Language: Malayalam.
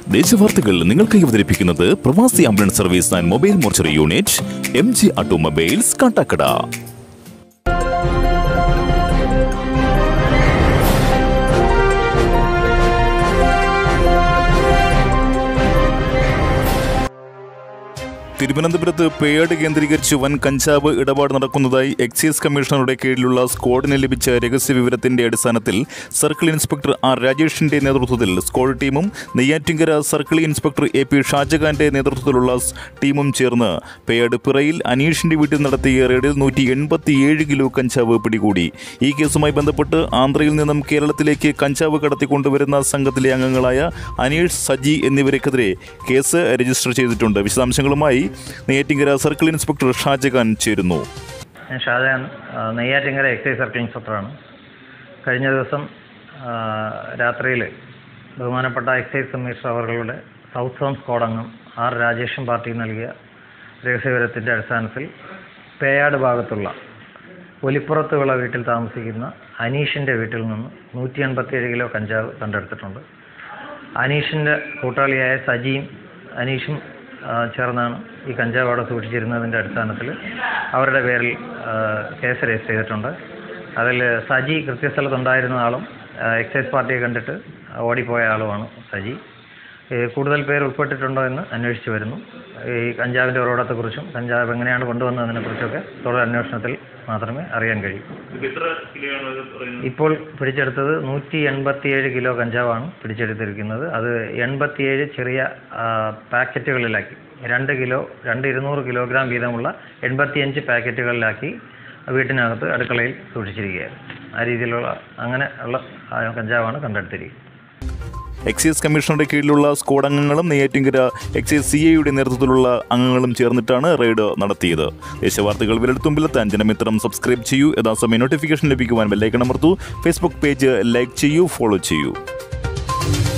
ദേശവാർത്തകൾ നിങ്ങൾക്കായി അവതരിപ്പിക്കുന്നത് Pravasi ambulance service and mobile mortuary unit M G automobiles Kattakada തിരുവനന്തപുരത്ത് പേയാട് കേന്ദ്രീകരിച്ച് വൻ കഞ്ചാവ് ഇടപാട് നടക്കുന്നതായി എക്സൈസ് കമ്മീഷണറുടെ കീഴിലുള്ള സ്ക്വാഡിന് ലഭിച്ച രഹസ്യ വിവരത്തിന്റെ അടിസ്ഥാനത്തിൽ സർക്കിൾ ഇൻസ്പെക്ടർ ആർ രാജേഷിന്റെ നേതൃത്വത്തിൽ സ്ക്വാഡ് ടീമും Neyyattinkara circle inspector A P ഷാജഹാന്റെ നേതൃത്വത്തിലുള്ള സ് ടീമും ചേർന്ന് പേയാട് പിറയിൽ അനീഷിന്റെ വീട്ടിൽ നടത്തിയ റെയ്ഡിൽ നൂറ്റി എൺപത്തിയേഴ് കിലോ കഞ്ചാവ് പിടികൂടി ഈ കേസുമായി ബന്ധപ്പെട്ട് ആന്ധ്രയിൽ നിന്നും കേരളത്തിലേക്ക് കഞ്ചാവ് കടത്തിക്കൊണ്ടുവരുന്ന സംഘത്തിലെ അംഗങ്ങളായ അനീഷ് സജി എന്നിവർക്കെതിരെ കേസ് രജിസ്റ്റർ ചെയ്തിട്ടുണ്ട് വിശദാംശങ്ങളുമായി നെയ്യാറ്റിങ്കര സർക്കിൾ ഇൻസ്പെക്ടർ ഷാജഹാൻ ചേരുന്നു ഞാൻ ഷാജഹാൻ ആ, നെയ്യാറ്റിങ്കര എക്സൈസ് സർക്കിൾ ഇൻസ്പെക്ടറാണ് കഴിഞ്ഞ ദിവസം രാത്രിയിൽ ബഹുമാനപ്പെട്ട എക്സൈസ് കമ്മീഷണർ അവர்களுടെ സൗത്ത് സോൺ സ്ക്വാഡ് അംഗം ആർ രാജേഷൻ പാർട്ടി നൽകിയ രഹസ്യവിവരത്തിൻ്റെ അടിസ്ഥാനത്തിൽ പേയാട് ഭാഗത്തുള്ള ഒലിപ്പുറത്തുള്ള വീട്ടിൽ താമസിക്കുന്ന അനീഷിൻ്റെ വീട്ടിൽ നിന്ന് നൂറ്റി എൺപത്തിയേഴ് കിലോ കഞ്ചാവ് കണ്ടെടുത്തിട്ടുണ്ട് അനീഷിൻ്റെ കൂട്ടാളിയായ സജിയും അനീഷും ആ, ചേർന്നാണ് ഈ കഞ്ചാവ് അവിടെ സൂക്ഷിച്ചിരുന്നതിൻ്റെ അടിസ്ഥാനത്തിൽ അവരുടെ പേരിൽ ആ, കേസ് രജിസ്റ്റർ ചെയ്തിട്ടുണ്ട് അതിൽ സജി കൃത്യസ്ഥലത്തുണ്ടായിരുന്ന ആളും ആ, എക്സൈസ് പാർട്ടിയെ കണ്ടിട്ട് ഓടിപ്പോയ ആളുമാണ് സജി ഈ കൂടുതൽ പേർ ഉൾപ്പെട്ടിട്ടുണ്ടോ എന്ന് അന്വേഷിച്ചു വരുന്നു ഈ കഞ്ചാവിൻ്റെ ഉറവിടത്തെക്കുറിച്ചും കഞ്ചാവ് എങ്ങനെയാണ് കൊണ്ടുവന്നതിനെക്കുറിച്ചൊക്കെ തുടർ അന്വേഷണത്തിൽ മാത്രമേ അറിയാൻ കഴിയൂ ഇപ്പോൾ പിടിച്ചെടുത്തത് നൂറ്റി എൺപത്തിയേഴ് കിലോ കഞ്ചാവാണ് പിടിച്ചെടുത്തിരിക്കുന്നത് അത് എൺപത്തിയേഴ് ചെറിയ ആ, പാക്കറ്റുകളിലാക്കി രണ്ട് കിലോ രണ്ട് ഇരുന്നൂറ് കിലോഗ്രാം വീതമുള്ള എൺപത്തിയഞ്ച് പാക്കറ്റുകളിലാക്കി വീട്ടിനകത്ത് അടുക്കളയിൽ സൂക്ഷിച്ചിരിക്കുകയാണ് ആ രീതിയിലുള്ള അങ്ങനെ ഉള്ള ആ, കഞ്ചാവാണ് കണ്ടെടുത്തിരിക്കുന്നത് എക്സൈസ് കമ്മീഷണറുടെ കീഴിലുള്ള സ്ക്വാഡ് അംഗങ്ങളും നെയ്യാറ്റിങ്കര എക്സൈസ് സി ഐയുടെ നേതൃത്വത്തിലുള്ള അംഗങ്ങളും ചേർന്നിട്ടാണ് റെയ്ഡ് നടത്തിയത് ദേശവാർത്തകൾ വിരൽത്തുമ്പിലെത്താൻ ജനമിത്രം സബ്സ്ക്രൈബ് ചെയ്യൂ യഥാസമയം നോട്ടിഫിക്കേഷൻ ലഭിക്കുവാൻ ബെല്ലൈക്കൺ അമർത്തൂ ഫേസ്ബുക്ക് പേജ് ലൈക്ക് ചെയ്യൂ ഫോളോ ചെയ്യൂ